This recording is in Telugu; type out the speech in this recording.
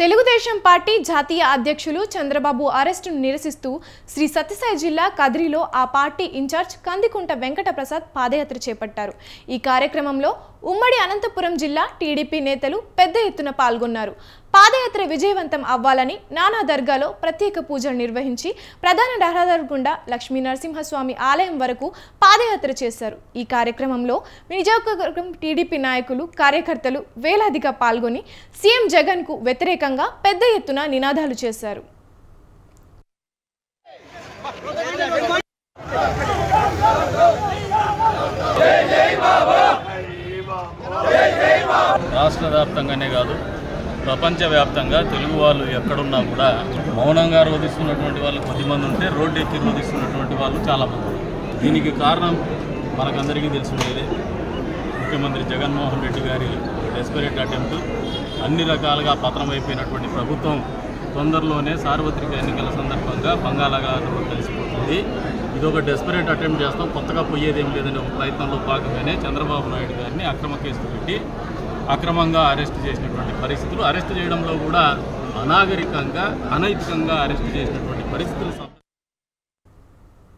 తెలుగుదేశం పార్టీ జాతీయ అధ్యక్షులు చంద్రబాబు అరెస్టును నిరసిస్తూ శ్రీ సత్యసాయి జిల్లా కదిరిలో ఆ పార్టీ ఇన్ఛార్జ్ కందికుంట వెంకట ప్రసాద్ పాదయాత్ర చేపట్టారు ఈ కార్యక్రమంలో ఉమ్మడి అనంతపురం జిల్లా టీడీపీ నేతలు పెద్ద ఎత్తున పాల్గొన్నారు పాదయాత్ర విజయవంతం అవ్వాలని నానా దర్గాలో ప్రత్యేక పూజలు నిర్వహించి ప్రధాన రహదారి గుండా లక్ష్మీ నరసింహస్వామి ఆలయం వరకు పాదయాత్ర చేశారు ఈ కార్యక్రమంలో నియోజకవర్గం టీడీపీ నాయకులు కార్యకర్తలు వేలాదిగా పాల్గొని సీఎం జగన్కు వ్యతిరేకంగా పెద్ద ఎత్తున నినాదాలు చేశారు రాష్ట్ర వ్యాప్తంగానే కాదు ప్రపంచవ్యాప్తంగా తెలుగు వాళ్ళు ఎక్కడున్నా కూడా మౌనంగా రోధిస్తున్నటువంటి వాళ్ళు కొద్దిమంది ఉంటే రోడ్డు ఎక్కి రోధిస్తున్నటువంటి వాళ్ళు చాలామంది ఉన్నారు. దీనికి కారణం మనకందరికీ తెలిసినదే ముఖ్యమంత్రి జగన్మోహన్ రెడ్డి గారి డెస్పరేట్ అటెంప్ట్ అన్ని రకాలుగా పతనమైపోయినటువంటి ప్రభుత్వం తొందరలోనే సార్వత్రిక ఎన్నికల సందర్భంగా బంగాళాఖాతంలో కలిసిపోతుంది ఇది ఒక డెస్పరేట్ అటెంప్ట్ చేస్తాం కొత్తగా పోయేదేం లేదనే ఒక ప్రయత్నంలో భాగంగానే చంద్రబాబు నాయుడు గారిని అక్రమ కేసులు పెట్టి అక్రమంగా అరెస్ట్ చేసినటువంటి పరిస్థితులు అరెస్ట్ చేయడంలో కూడా అనాగరికంగా అనైతికంగా అరెస్ట్ చేసినటువంటి పరిస్థితులు సం-